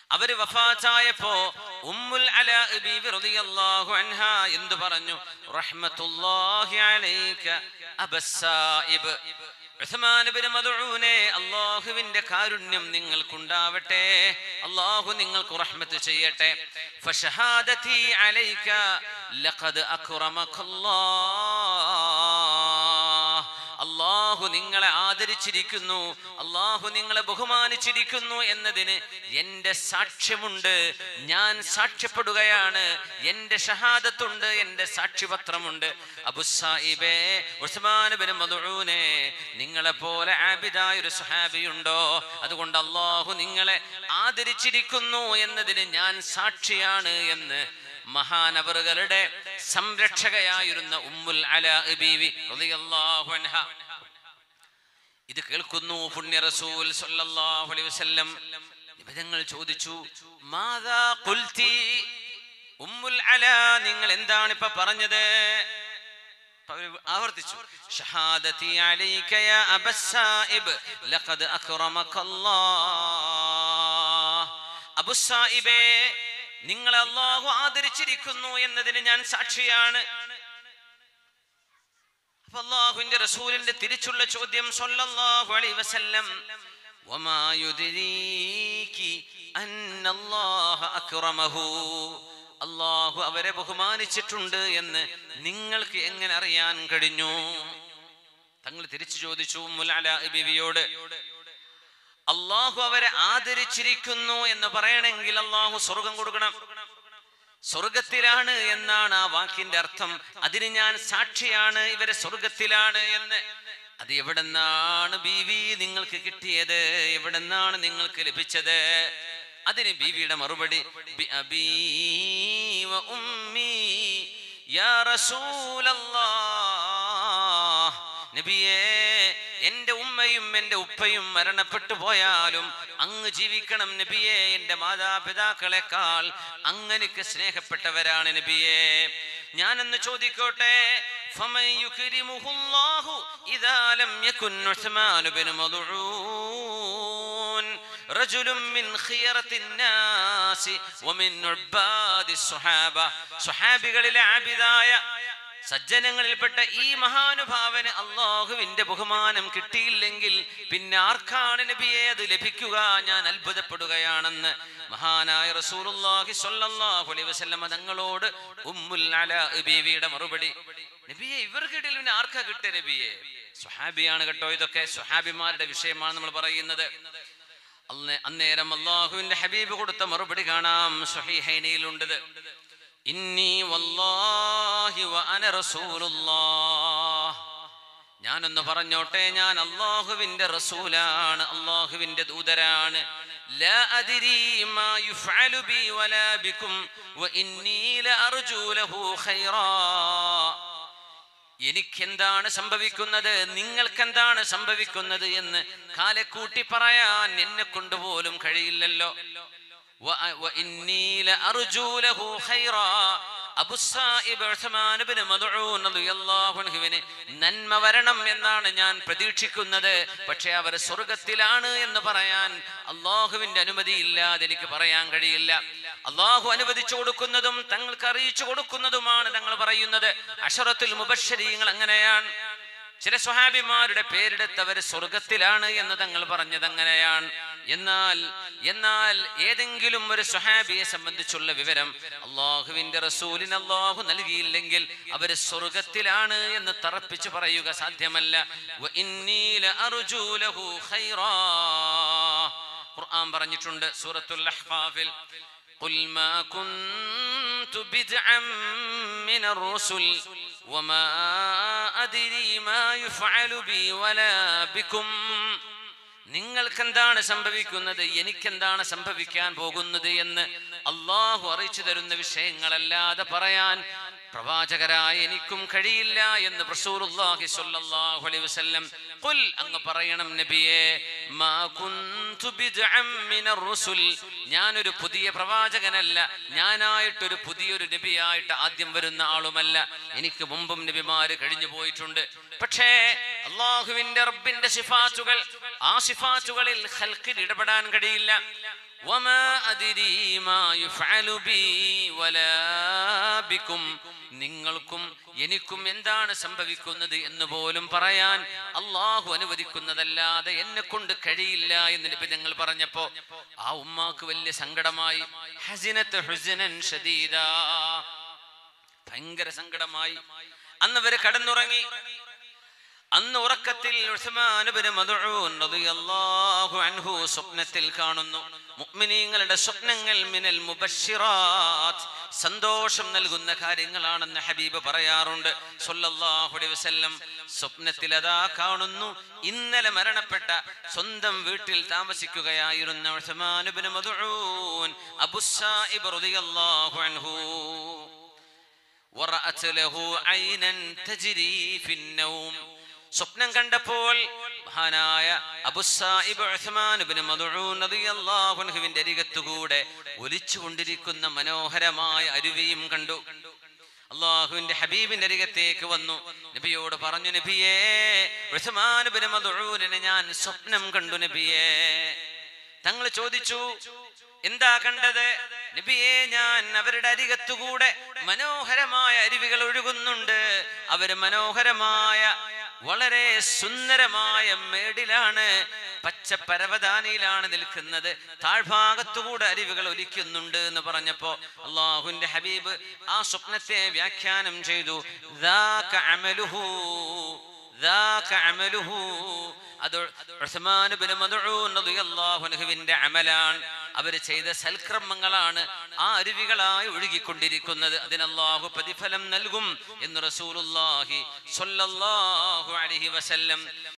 അവര് വഫാത്തായപ്പോ ഉമ്മുൽ അലാ ബീവി റളിയല്ലാഹു അൻഹ എന്തു പറഞ്ഞു റഹ്മത്തുള്ളാഹി അലൈക അബസ്സായിബ് ഉസ്മാൻ ഇബ്നു മദ്ഊനെ അല്ലാഹുവിന്റെ കാരുണ്യം നിങ്ങൾക്കുണ്ടാവട്ടെ അല്ലാഹു നിങ്ങൾക്ക് റഹ്മത്ത് ചെയ്യട്ടെ ഫഷഹാദതി അലൈക ലഖദ് അക്രമകല്ലാഹ് അള്ളാഹു നിങ്ങളെ ആദരിച്ചിരിക്കുന്നു അള്ളാഹു നിങ്ങളെ ബഹുമാനിച്ചിരിക്കുന്നു എന്നതിന് എന്റെ സാക്ഷ്യമുണ്ട് ഞാൻ സാക്ഷ്യപ്പെടുകയാണ് എന്റെ ഷഹാദത്തുണ്ട് എന്റെ സാക്ഷ്യപത്രമുണ്ട് അബുസായിബേ ഉസ്മാൻ ബിൻ മദൂനെ നിങ്ങളെ പോലെ ആബിദായ ഒരു സുഹാബിയുണ്ടോ അതുകൊണ്ട് അള്ളാഹു നിങ്ങളെ ആദരിച്ചിരിക്കുന്നു എന്നതിന് ഞാൻ സാക്ഷിയാണ് എന്ന് മഹാനവറുകളുടെ സംരക്ഷകയായിരുന്ന ഉമ്മുൽ അലാ ബീവി റളിയല്ലാഹു അൻഹ ഇത് കേൾക്കുന്നു പുണ്യ റസൂൽ സല്ലല്ലാഹു അലൈഹി വസല്ലം നിബിധങ്ങൾ ചോദിച്ചു മാതാ ഖുൽതി ഉമ്മുൽ അലാ നിങ്ങൾ എന്താണ് ഇപ്പൊ പറഞ്ഞത് അപ്പൊ അവര് ആവർത്തിച്ചു ഷഹാദതി അലൈക യാ അബസ്സായിബ് ലഖദ് അക്രമകല്ലാഹ് അബുസായിബേ നിങ്ങളെ അള്ളാഹു ആദരിച്ചിരിക്കുന്നു എന്നതിന് ഞാൻ സാക്ഷിയാണ് അപ്പൊ അള്ളാഹുവിന്റെ റസൂലിന്റെ തിരിച്ചുള്ള ചോദ്യം സല്ലല്ലാഹു അലൈഹി വസല്ലം വമാ യുദ്രീകി അന്നല്ലാഹ അക്രമഹു അള്ളാഹു അവരെ ബഹുമാനിച്ചിട്ടുണ്ട് എന്ന് നിങ്ങൾക്ക് എങ്ങനെ അറിയാൻ കഴിഞ്ഞു തങ്ങൾ തിരിച്ചു ചോദിച്ചു മുലാല ബിവിയോട് അള്ളാഹു അവരെ ആദരിച്ചിരിക്കുന്നു എന്ന് പറയണമെങ്കിൽ അള്ളാഹു സ്വർഗം കൊടുക്കണം സ്വർഗത്തിലാണ് എന്നാണ് ആ വാക്കിന്റെ അർത്ഥം അതിന് ഞാൻ സാക്ഷിയാണ് ഇവരെ സ്വർഗത്തിലാണ് എന്ന് അത് എവിടെന്നാണ് ബീവി നിങ്ങൾക്ക് കിട്ടിയത് എവിടെന്നാണ് നിങ്ങൾക്ക് ലഭിച്ചത് അതിന് ബീവിയുടെ മറുപടി ബി അബീ വ ഉമ്മീ യാ റസൂലല്ലാഹ് നബിയേ എന്റെ ഉമ്മയും എന്റെ ഉപ്പയും മരണപ്പെട്ടു പോയാലും അങ്ങ് ജീവിക്കണം നബിയെ എന്റെ മാതാപിതാക്കളെക്കാൾ അങ്ങനിക്ക് സ്നേഹപ്പെട്ടവരാണ് നബിയെ ഞാനൊന്ന് ചോദിക്കോട്ടെ فمن يكرمه الله إذا لم يكن عثمان بن مضعون رجل من خيرة الناس ومن عباد الصحابة صحابികളിലെ ആബിദായ സജ്ജനങ്ങളിൽപ്പെട്ട ഈ മഹാനുഭാവന് അള്ളാഹുവിന്റെ ബഹുമാനം കിട്ടിയില്ലെങ്കിൽ പിന്നെ ആർക്കാണ് നബിയെ അത് ലഭിക്കുക ഞാൻ അത്ഭുതപ്പെടുകയാണെന്ന് മഹാനായ റസൂലുള്ളാഹി സ്വല്ലല്ലാഹു അലൈഹി വസല്ലമ തങ്ങളോട് ഉമ്മുൽ അലാ ബീവിയുടെ മറുപടി നബിയെ ഇവർക്കിടയിൽ പിന്നെ ആർക്കാ കിട്ടിയ നബിയെ സുഹാബിയാണ് കേട്ടോ ഇതൊക്കെ സുഹാബിമാരുടെ വിഷയമാണ് നമ്മൾ പറയുന്നത് അന്ന് അന്നേരം അള്ളാഹുവിന്റെ ഹബീബ് കൊടുത്ത മറുപടി കാണാം സുഹൈഹൈനയിലുണ്ടത് ഇന്നി വല്ലാഹി വ അന റസൂലുള്ളാഹ് ഞാനൊന്ന് പറഞ്ഞോട്ടെ ഞാൻ അള്ളാഹുവിന്റെ റസൂലാണ് അള്ളാഹുവിന്റെ ദൂതരാണ് ലാ അദ്രി മാ യുഫഅലു ബി വലാ ബികും വ ഇന്നി ലഅർജു ലഹു ഖൈറാ എനിക്കെന്താണ് സംഭവിക്കുന്നത് നിങ്ങൾക്കെന്താണ് സംഭവിക്കുന്നത് എന്ന് കാലെക്കൂട്ടി പറയാൻ എന്നെ കൊണ്ടുപോലും കഴിയില്ലല്ലോ വ- വ ഇന്നി ലഅർജു ലഹു ഖൈറാ. അബുസ്സായിബ് ഉസ്മാൻ ഇബ്നു മദ്ഊൻ റളിയല്ലാഹു അൻഹുവിന് നന്മ വരണം എന്നാണ് ഞാൻ പ്രതീക്ഷിക്കുന്നത് പക്ഷേ അവർ സ്വർഗത്തിലാണ് എന്ന് പറയാൻ അള്ളാഹുവിന്റെ അനുമതി ഇല്ലാതെ എനിക്ക് പറയാൻ കഴിയില്ല അള്ളാഹു അനുവദിച്ചു കൊടുക്കുന്നതും തങ്ങൾക്ക് അറിയിച്ചു കൊടുക്കുന്നതുമാണ് തങ്ങൾ പറയുന്നത് അഷറത്തുൽ മുബശ്ശരീങ്ങൾ അങ്ങനെയാണ് ചില സ്വഹാബിമാരുടെ പേരെടുത്തവർ സ്വർഗത്തിലാണ് എന്ന് തങ്ങൾ പറഞ്ഞത് അങ്ങനെയാണ് എന്നാൽ എന്നാൽ ഏതെങ്കിലും ഒരു സ്വഹാബിയെ സംബന്ധിച്ചുള്ള വിവരം അള്ളാഹുവിന്റെ റസൂലിന് അള്ളാഹു നൽകിയില്ലെങ്കിൽ അവര് സ്വർഗത്തിലാണ് എന്ന് തറപ്പിച്ച് പറയുക സാധ്യമല്ല വ ഇന്നി ലഅർജു ലഹു ഖൈറാ. ഖുർആൻ പറഞ്ഞിട്ടുണ്ട് സൂറത്തുൽ അഹ്ഖാഫിൽ قل ما كنت بدعا من الرسل وما أدري ما يفعل بي ولا بكم നിങ്ങൾക്ക് എന്താണ് സംഭവിക്കുന്നത് എനിക്കെന്താണ് സംഭവിക്കാൻ പോകുന്നത് എന്ന് അള്ളാഹു അറിയിച്ചു തരുന്ന വിഷയങ്ങളല്ലാതെ പറയാൻ പ്രവാചകരായ എനിക്കും കഴിയില്ല എന്ന് റസൂലുള്ളാഹി സ്വല്ലല്ലാഹു അലൈഹി വസല്ലം ഖുൽ അങ്ങ് പറയണം നബിയേ മാ കുന്തു ബിദ്അം മിനർ റുസുൽ ഞാനൊരു പുതിയ പ്രവാചകനല്ല ഞാനായിട്ടൊരു പുതിയൊരു നബിയായിട്ട് ആദ്യം വരുന്ന ആളുമല്ല എനിക്ക് മുമ്പും നബിമാര് കഴിഞ്ഞു പോയിട്ടുണ്ട് പക്ഷേ അള്ളാഹുവിന്റെ റബ്ബിന്റെ സിഫാത്തുകൾ ആ സിഫാത്തുകളിൽ ഖൽക്കിൽ ഇടപെടാൻ കഴിയില്ല വമാ അദ്രി മാ യുഫഅലു ബി വലാ ബിക്കും നിങ്ങൾക്കും എനിക്കും എന്താണ് സംഭവിക്കുന്നത് എന്ന് പോലും പറയാൻ അള്ളാഹു അനുവദിക്കുന്നതല്ലാതെ എന്നെ കൊണ്ട് കഴിയില്ല എന്ന് നബി ഞങ്ങൾ പറഞ്ഞപ്പോ ആ ഉമ്മാക്ക് വലിയ സങ്കടമായി ഹസിനത്ത് ഹുസ്നൻ ഷദീദാ ഭയങ്കര സങ്കടമായി അന്ന് അവര് കടന്നുറങ്ങി അന്ന് ഉറക്കത്തിൽ ഉസ്മാൻ ഇബ്നു മദ്ഊൻ റളിയല്ലാഹു അൻഹു സ്വപ്നത്തിൽ കാണുന്നു മുഅ്മിനീങ്ങളുടെ സ്വപ്നങ്ങൾ മിനൽ മുബശ്ശിറാത്ത് സന്തോഷം നൽകുന്ന കാര്യങ്ങളാണെന്ന് ഹബീബ് പറയാറുണ്ട് സല്ലല്ലാഹു അലൈഹി വസല്ലം സ്വപ്നത്തിൽ അതാ കാണുന്നു ഇന്നലെ മരണപ്പെട്ട സ്വന്തം വീട്ടിൽ താമസിക്കുകയായിരുന്ന ഉസ്മാൻ ഇബ്നു മദ്ഊൻ അബുസ്സായിബ് റളിയല്ലാഹു അൻഹു ورأت له عينا تجري في النوم സ്വപ്നം കണ്ടപ്പോൾ മഹാനായ അബുസായിബ് ഉസ്മാൻ ഇബ്നു മദ്ഊൻ റളിയല്ലാഹു അൻഹുവിന്റെ അരികത്തുകൂടെ ഒലിച്ചുകൊണ്ടിരിക്കുന്ന മനോഹരമായ അരുവിയും കണ്ടു അള്ളാഹുവിന്റെ ഹബീബിന്റെ അരികത്തേക്ക് വന്നു നബിയോട് പറഞ്ഞു നബിയേ ഉസ്മാൻ ഇബ്നു മദ്ഊനിനെ ഞാൻ സ്വപ്നം കണ്ടു നബിയേ തങ്ങൾ ചോദിച്ചു എന്താ കണ്ടത് നബിയെ ഞാൻ അവരുടെ അരികത്തുകൂടെ മനോഹരമായ അരുവികൾ ഒഴുകുന്നുണ്ട് അവര് മനോഹരമായ വളരെ സുന്ദരമായ മേടിലാണ് പച്ച പരവതാനിയിലാണ് നിൽക്കുന്നത് താഴ്ഭാഗത്തുകൂടെ അരുവികൾ ഒലിക്കുന്നുണ്ട് എന്ന് പറഞ്ഞപ്പോ അള്ളാഹുവിന്റെ ഹബീബ് ആ സ്വപ്നത്തെ വ്യാഖ്യാനം ചെയ്തു ذاك عمله ذاك عمله അത് ഉസ്മാൻ ഇബ്നു മദ്ഊൻ റളിയല്ലാഹു അൻഹുവിന്റെ അമലാണ് അവർ ചെയ്ത സൽക്രമങ്ങളാണ് ആ അരുവികളായി ഒഴുകിക്കൊണ്ടിരിക്കുന്നത് അതിന് അല്ലാഹു പ്രതിഫലം നൽകും എന്ന് റസൂലുള്ളാഹി സ്വല്ലല്ലാഹു അലൈഹി വസല്ലം